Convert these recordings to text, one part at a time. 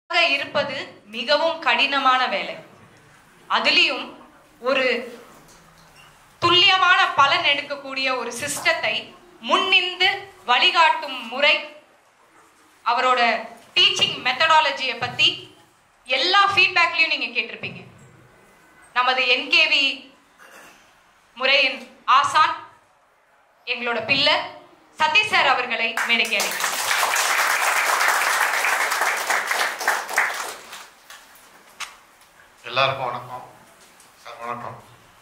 இருப்பது மிகவும் கடினமான வேலை அதுலேயும் ஒரு துல்லியமான பலன் எடுக்கக்கூடிய ஒரு சிஸ்டத்தை முன்னின்று வழிகாட்டும் முறை அவரோட டீச்சிங் மெத்தடாலஜியை பத்தி எல்லா ஃபீட்பேக்லையும் நீங்க கேட்டிருப்பீங்க நமது என்கேவி முறையின் ஆசான் எங்களோட பிள்ளை சதீஷ் சார் அவர்களை மேடைக்கு அழைக்கிறேன் எல்லாருக்கும் வணக்கம் சார் வணக்கம்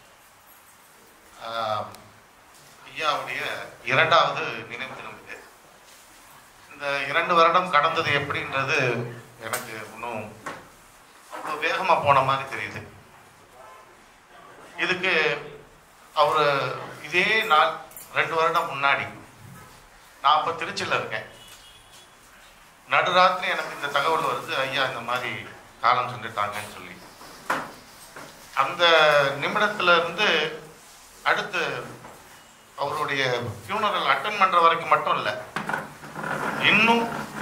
ஆஹ், ஐயாவுடைய இரண்டாவது நினைவு தினம் இது இந்த இரண்டு வருடம் கடந்தது எப்படின்றது எனக்கு இன்னும் அவ்வளோ வேகமாக போன மாதிரி தெரியுது இதுக்கு அவர் இதே நாள் ரெண்டு வருடம் முன்னாடி நான் இப்போ திருச்சியில் இருக்கேன் நடுராத்திரி எனக்கு இந்த தகவல் வருது ஐயா இந்த மாதிரி காலம் சென்றுட்டாங்கன்னு சொல்லி அந்த நிமிடத்துல இருந்து அடுத்து அவருடைய ஃபியூனரல் அட்டன் பண்ற வரைக்கும் மட்டும் இல்லை இன்னும்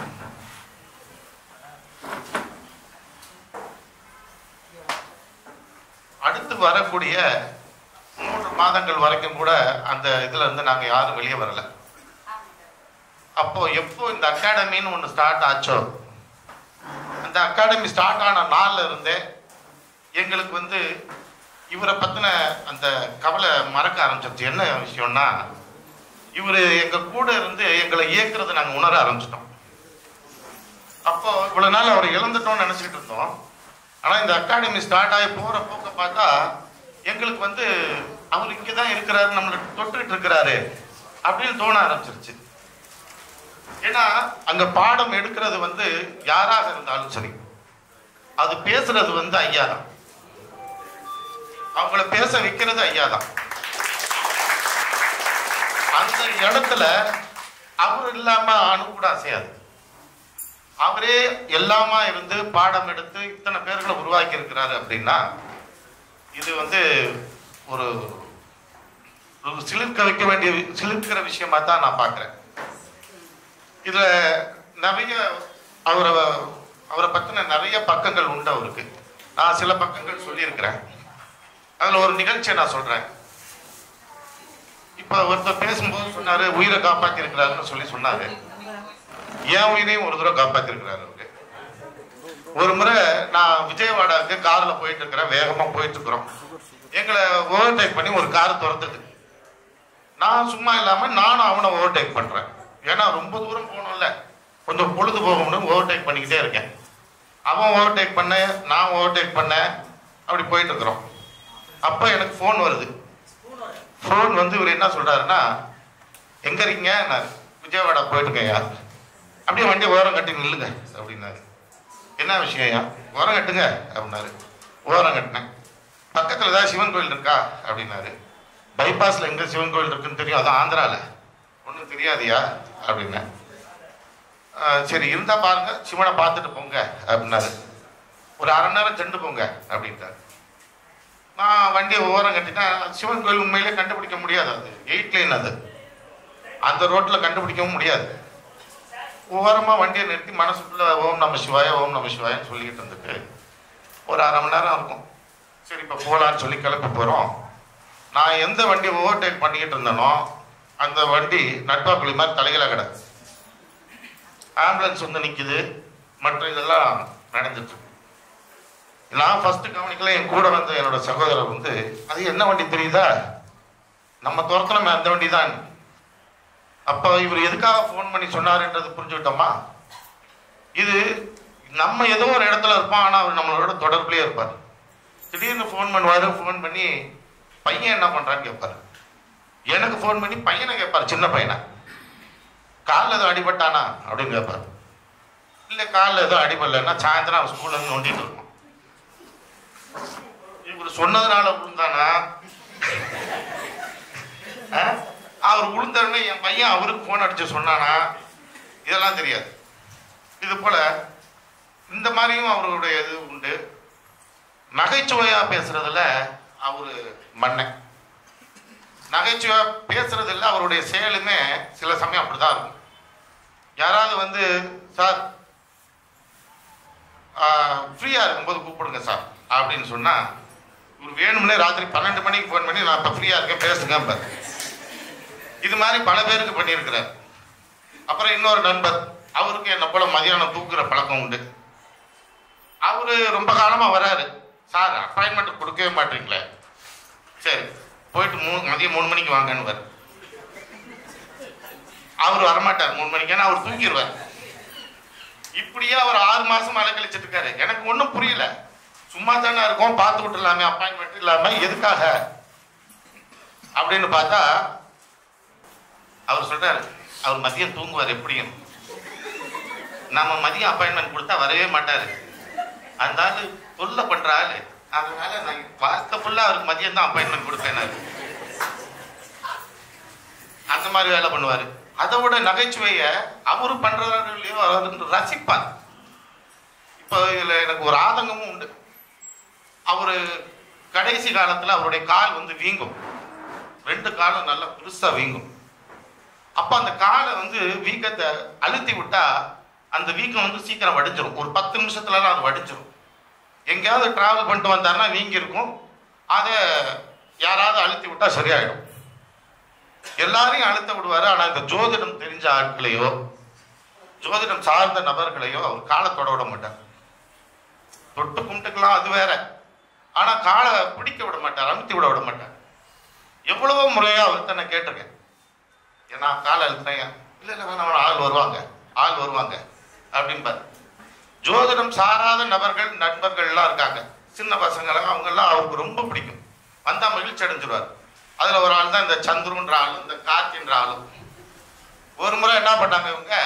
அடுத்து வரக்கூடிய மூன்று மாதங்கள் வரைக்கும் கூட அந்த இதுல இருந்து நாங்க யாரும் வெளியே வரல அப்போ எப்போ இந்த அகாடமின்னு ஒன்று ஸ்டார்ட் ஆச்சோ அந்த அகாடமி ஸ்டார்ட் ஆன நாள்ல இருந்தே எங்களுக்கு வந்து இவரை பத்தின அந்த கவலை மறக்க ஆரம்பிச்சிருச்சு என்ன விஷயம்னா இவர் எங்க கூட இருந்து எங்களை இயக்குறதை நாங்கள் உணர ஆரம்பிச்சிட்டோம் அப்போ இவ்வளவு நாள் அவரை இழந்துட்டோம்னு நினைச்சிட்டு இருந்தோம் ஆனா இந்த அகாடமி ஸ்டார்ட் ஆகி போற போக்க பார்த்தா எங்களுக்கு வந்து அவர் இங்கே தான் இருக்கிறாரு நம்மளை தொட்டுக்கிட்டு இருக்கிறாரு அப்படின்னு தோண ஆரம்பிச்சிருச்சு ஏன்னா அங்க பாடம் எடுக்கிறது வந்து யாராக இருந்தாலும் சரி அது பேசுறது வந்து ஐயா தான் அவங்கள பேச வைக்கிறது ஐயா தான் அந்த இடத்துல அவர் இல்லாம அணு கூட அசையாது அவரே எல்லாமா இருந்து பாடம் எடுத்து இத்தனை பேர்களை உருவாக்கி இருக்கிறாரு அப்படின்னா இது வந்து ஒரு ஒரு சிலிர்க்க வைக்க வேண்டிய வி- சிலிர்க்கிற விஷயமா தான் நான் பார்க்கிறேன் இதுல நிறைய அவரை அவரை பத்தின நிறைய பக்கங்கள் உண்டு அவருக்கு நான் சில பக்கங்கள் சொல்லியிருக்கிறேன் அதுல ஒரு நிகழ்ச்சியை நான் சொல்றேன் இப்ப ஒருத்தர் பேசும்போது சொன்னாரு உயிரை காப்பாத்தி இருக்கிறாருன்னு சொல்லி சொன்னாரு என் உயிரையும் ஒரு தடவை காப்பாத்தி இருக்கிறாரு அவரு ஒரு முறை நான் விஜயவாடாவுக்கு கார்ல போயிட்டு இருக்கிறேன் வேகமா போயிட்டு இருக்கிறோம் எங்களை ஓவர்டேக் பண்ணி ஒரு கார் துரத்துது நான் சும்மா இல்லாம நானும் அவனை ஓவர்டேக் பண்றேன் ஏன்னா ரொம்ப தூரம் போகணும்ல கொஞ்சம் பொழுது போகணும்னு ஓவர்டேக் பண்ணிக்கிட்டே இருக்கேன் அவன் ஓவர்டேக் பண்ண நான் ஓவர்டேக் பண்ணேன் அப்படி போயிட்டு இருக்கிறோம் அப்போ எனக்கு ஃபோன் வருது ஃபோன் வந்து இவர் என்ன சொல்றாருன்னா எங்க இருக்கீங்க நான் விஜயவாடா போயிட்டுருக்கேன்யா அப்படியே வண்டி ஓரம் கட்டி நில்லுங்க அப்படின்னாரு என்ன விஷயம் ஐயா ஓரம் கட்டுங்க அப்படின்னாரு ஓரம் கட்டினேன் பக்கத்தில் ஏதாவது சிவன் கோயில் இருக்கா அப்படின்னாரு பைபாஸில் எங்கே சிவன் கோயில் இருக்குன்னு தெரியும் அது ஆந்திராவில் ஒன்றும் தெரியாதியா அப்படின்னேன் "ஆ, சரி இருந்தால் பாருங்க சிவனை பார்த்துட்டு போங்க அப்படின்னாரு ஒரு அரை நேரம் சென்று போங்க அப்படின்ட்டாரு நான் வண்டியை ஓரம் கட்டிட்டேன் சிவன் கோயில் உண்மையிலே கண்டுபிடிக்க முடியாது அது எயிட் லைன் அது அந்த ரோட்டில் கண்டுபிடிக்கவும் முடியாது ஓரமாக வண்டியை நிறுத்தி மனசுக்குள்ள ஓம் நம சிவாய ஓம் நம சிவாயன்னு சொல்லிக்கிட்டு இருந்துட்டு ஒரு அரை மணி நேரம் இருக்கும் சரி இப்போ போகலான்னு சொல்லி கிளப்பி போகிறோம் நான் எந்த வண்டி ஓவர்டேக் பண்ணிக்கிட்டு இருந்தேனோ அந்த வண்டி நட்பாக்குழி மாதிரி தலையில கிடக்கு ஆம்புலன்ஸ் வந்து நிற்குது மற்ற இதெல்லாம் நடந்துட்டு இருக்கு. நான் ஃபர்ஸ்ட் கவனிக்கல என் கூட வந்த என்னோட சகோதரர் வந்து அது என்ன வண்டி தெரியுதா நம்ம துரத்தனமே அந்த வண்டி தான் அப்போ இவர் எதுக்காக ஃபோன் பண்ணி சொன்னாருன்றது புரிஞ்சுக்கிட்டோமா இது நம்ம ஏதோ ஒரு இடத்துல இருப்போம் ஆனால் அவர் நம்மளோட தொடர்புலேயே இருப்பார் திடீர்னு ஃபோன் பண்ணுவார் ஃபோன் பண்ணி பையன் என்ன பண்ணுறான்னு கேட்பார் எனக்கு ஃபோன் பண்ணி பையனை கேட்பார் சின்ன பையனை காலில் எதுவும் அடிபட்டானா அப்படின்னு கேட்பார் இல்லை காலில் எதுவும் அடிபடலைன்னா சாயந்தரம் அவன் ஸ்கூல்ல இருந்து நோண்டிட்டு இருக்கும் இவர் சொன்னதுனால விழுந்தானா ஆ? அவர் விழுந்தவுடனே என் பையன் அவருக்கு ஃபோன் அடிச்சு சொன்னானா இதெல்லாம் தெரியாது இது போல இந்த மாதிரியும் அவருடைய இது உண்டு நகைச்சுவையா பேசுறதுல அவரு மன்னன் நகைச்சுவையா பேசுறது இல்ல அவருடைய செயலுமே சில சமயம் அப்படிதான் இருக்கும் யாராவது வந்து சார் ஃப்ரீயாக இருக்கும்போது கூப்பிடுங்க சார் அப்படின்னு சொன்னால் இவர் வேணும்னே ராத்திரி பன்னெண்டு மணிக்கு ஃபோன் பண்ணி நான் இப்போ ஃப்ரீயாக இருக்கேன் பேசுங்க பாரு. இது மாதிரி பல பேருக்கு பண்ணியிருக்கிறார் அப்புறம் இன்னொரு நண்பர் அவருக்கு என்ன போல மதியானம் தூக்குற பழக்கம் உண்டு அவரு ரொம்ப காலமா வராரு சார் அப்பாயின்மெண்ட் கொடுக்கவே மாட்டீங்களே சரி போயிட்டு மூணு மதியம் மூணு மணிக்கு வாங்கன்னு வர அவர் வரமாட்டார் மூணு மணிக்கு ஏன்னா அவர் தூங்கிடுவார் இப்படியே அவர் ஆறு மாசம் அலைக்கழிச்சிட்டு இருக்காரு எனக்கு ஒன்றும் புரியல சும்மா தானே இருக்கோம் பார்த்து விட்டுலாமே அப்பாயின்மெண்ட் இல்லாம எதுக்காக அப்படின்னு பார்த்தா அவர் சொல்றாரு அவர் மதியம் தூங்குவார் எப்படியும் நம்ம மதியம் அப்பாயின்மெண்ட் கொடுத்தா வரவே மாட்டாரு அந்த ஆளு தொல்லை பண்ற ஆளு அதனால நான் வாழ்க்கை ஃபுல்லா அவருக்கு மதியம் தான் அப்பாயின்மெண்ட் கொடுப்பேன் நான் அந்த மாதிரி வேலை பண்ணுவாரு அதை விட நகைச்சுவைய அவரு பண்றாரோ இல்லையோ அவர் வந்து ரசிப்பார் இப்போ இதுல எனக்கு ஒரு ஆதங்கமும் உண்டு அவரு கடைசி காலத்துல அவருடைய கால் வந்து வீங்கும் ரெண்டு காலும் நல்லா பெருசா வீங்கும் அப்ப அந்த காலை வந்து வீக்கத்தை அழுத்தி விட்டா அந்த வீக்கம் வந்து சீக்கிரம் வடிஞ்சிரும் ஒரு பத்து நிமிஷத்துலலாம் அது வடிஞ்சிரும் எங்கேயாவது டிராவல் பண்ணிட்டு வந்தாருன்னா வீங்கி இருக்கும் அதை யாராவது அழுத்தி விட்டா சரியாயிடும் எல்லாரையும் அழுத்த விடுவாரு ஆனா இந்த ஜோதிடம் தெரிஞ்ச ஆட்களையோ ஜோதிடம் சார்ந்த நபர்களையோ அவர் காலை தொட விட மாட்டார் தொட்டு கும்பிட்டுக்கலாம் அது வேற ஆனா காலை பிடிக்க விட மாட்டார் அமுத்தி விட விட மாட்டார் எவ்வளவோ முறையா அவர்கிட்ட நான் கேட்டிருக்கேன் ஏன்னா காலை அழுத்துறேன் இல்லை இல்லை வேணாம் வேணாம், ஆள் வருவாங்க ஆள் வருவாங்க அப்படிம்பார் ஜோதிடம் சாராத நபர்கள் நண்பர்கள்லாம் இருக்காங்க சின்ன பசங்களாம் அவங்கெல்லாம் அவருக்கு ரொம்ப பிடிக்கும் வந்தா மகிழ்ச்சி அடைஞ்சிருவார் அதுல ஒரு ஆள் தான் இந்த சந்துருன்ற ஆளும் இந்த கார்த்தின்ற ஆளும் ஒரு முறை என்ன பண்ணாங்க இவங்க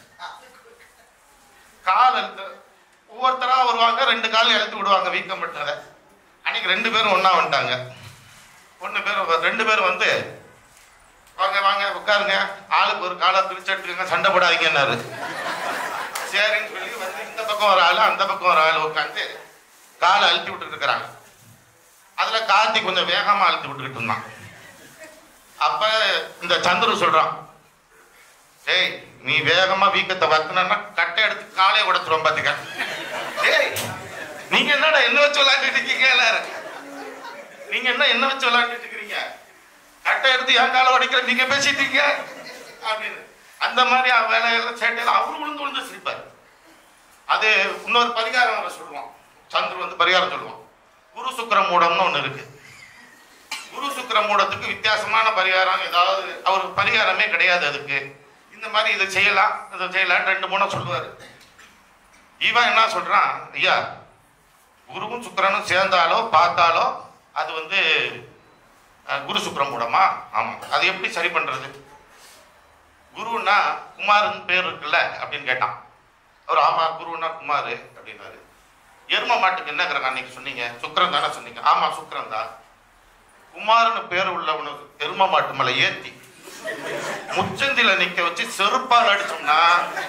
கால் அழுத்து ஒவ்வொருத்தரா வருவாங்க ரெண்டு காலையும் அழுத்து விடுவாங்க வீக்கம் பட்டதை அன்னைக்கு ரெண்டு பேரும் ஒண்ணா வந்துட்டாங்க ஒன்று பேர் ரெண்டு பேரும் வந்து வாங்க வாங்க உட்காருங்க ஆளுக்கு ஒரு காலை பிரிச்சு எடுத்துக்கங்க சண்டை போடாதீங்கன்னாரு சரின்னு சொல்லி வந்து இந்த பக்கம் ஒரு ஆளு அந்த பக்கம் ஒரு ஆளு உட்காந்து காலை அழுத்தி விட்டுட்டு இருக்கிறாங்க அதுல கார்த்தி கொஞ்சம் வேகமா அழுத்தி விட்டுக்கிட்டு இருந்தான் அப்ப இந்த சந்துரு சொல்றான் டேய் நீ வேகமா வீக்கத்தை வத்துனா கட்டை எடுத்து காலையை உடைச்சிரும் பாத்துக்க டேய் நீங்க என்னடா என்ன வச்சு விளையாண்டுட்டு இருக்கீங்க எல்லாரும் நீங்க என்ன என்ன வச்சு விளையாண்டுட்டு இருக்கிறீங்க கட்டை எடுத்து என் காலை உடைக்கிற நீங்க பேசிட்டு இருக்கீங்க அப்படின்னு அந்த மாதிரி அவ வேலையெல்லாம் சேட்டையில அவரு விழுந்து விழுந்து சிரிப்பார் அது இன்னொரு பரிகாரம் அவரை சொல்லுவான் சந்துரு வந்து பரிகாரம் சொல்லுவான் குரு சுக்கிர மூடம்னு ஒண்ணு இருக்கு குரு சுக்கிர மூடத்துக்கு வித்தியாசமான பரிகாரம் ஏதாவது அவருக்கு பரிகாரமே கிடையாது அதுக்கு இந்த மாதிரி இதை செய்யலாம் இதை செய்யலாம் ரெண்டு மூணு சொல்லுவாரு இவன் என்ன சொல்றான் ஐயா குருவும் சுக்கிரனும் சேர்ந்தாலோ பார்த்தாலோ அது வந்து அஹ், குரு சுக்கிரம் மூடமா ஆமா அது எப்படி சரி பண்றது குருன்னா குமார்னு பேர் இருக்குல்ல அப்படின்னு கேட்டான் அவர் ஆமா குருன்னா குமார் அப்படின்னாரு எரும மாட்டுக்கு என்ன கிரகம் அன்னைக்கு சொன்னீங்க சுக்கிரன் தானே சொன்னீங்க ஆமா சுக்கிரன் தான் குமார்னு பேர் உள்ளவனுக்கு எரும மாட்டு மேல ஏத்தி முச்சந்தில நிக்க வச்சு செருப்பால் அடிச்சோம்னா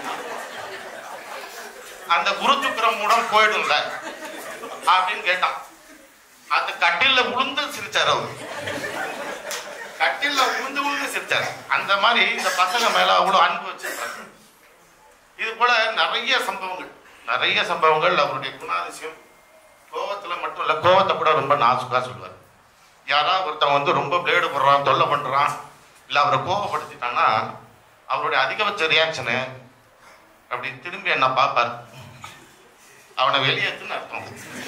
அந்த குரு சுக்கிரம் மூடம் போயிடும்ல அப்படின்னு கேட்டான் அந்த கட்டில்ல உளுந்து சிரிச்சாரு அவரு கட்டில்ல உளுந்து உளுந்து சிரிச்சாரு அந்த மாதிரி இந்த பசங்க மேல அவ்வளவு அன்பு வச்சிருக்காரு இது போல நிறைய சம்பவங்கள் நிறைய சம்பவங்கள் அவருடைய குணாதிசயம் கோவத்துல மட்டும் இல்ல கோவத்தை கூட ரொம்ப நாசுக்கா சொல்லுவார் யாராவது ஒருத்தன் வந்து ரொம்ப பிளேடு போடுறான் தொல்லை பண்றான் இல்ல அவரை கோவப்படுத்திட்டான்னா அவருடைய அதிகபட்ச ரியாக்ஷனு அப்படி திரும்பி என்ன பார்ப்பார் அவனை வெளியேற்றுன்னு அர்த்தம்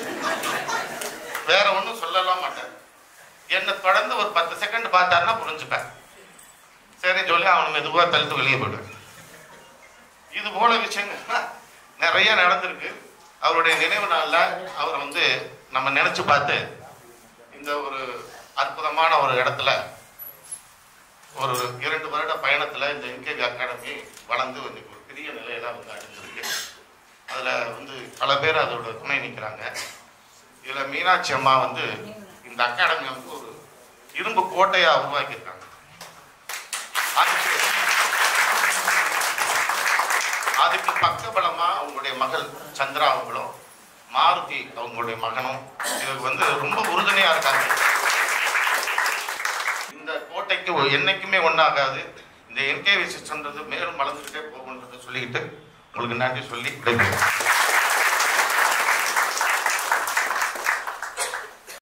வேற ஒன்றும் சொல்லலாம் மாட்டார் என்னை தொடர்ந்து ஒரு பத்து செகண்ட் பார்த்தாருன்னா புரிஞ்சுப்பேன் சரி சொல்லி அவனை மெதுவாக தள்ளிட்டு வெளியே போயிடுவேன் இது போல விஷயங்கள் நிறைய நடந்திருக்கு அவருடைய நினைவு நாள்ல அவரை வந்து நம்ம நினைச்சு பார்த்து இந்த ஒரு அற்புதமான ஒரு இடத்துல ஒரு இரண்டு வருட பயணத்துல இந்த என்கேவி அகாடமி வளர்ந்து இன்னைக்கு ஒரு பெரிய நிலையில வந்து அடைஞ்சிருக்கு அதுல வந்து பல பேர் அதோட துணை நிற்கிறாங்க இதுல மீனாட்சி அம்மா வந்து இந்த அகாடமி வந்து ஒரு இரும்பு கோட்டையா உருவாக்கியிருக்காங்க அதுக்கு அதுக்கு பக்கபலமா அவங்களுடைய மகள் சந்திரா அவங்களும் மாருதி அவங்களுடைய மகனும் இதுக்கு வந்து ரொம்ப உறுதுணையா இருக்காங்க இந்த கோட்டைக்கு ஒ- என்னைக்குமே ஒன்றாகாது இந்த என்கேவி சிஸ்டம்ன்றது மேலும் வளர்ந்துக்கிட்டே போகுன்றதை சொல்லிக்கிட்டு உங்களுக்கு நன்றி சொல்லி விடைபெறுகிறேன்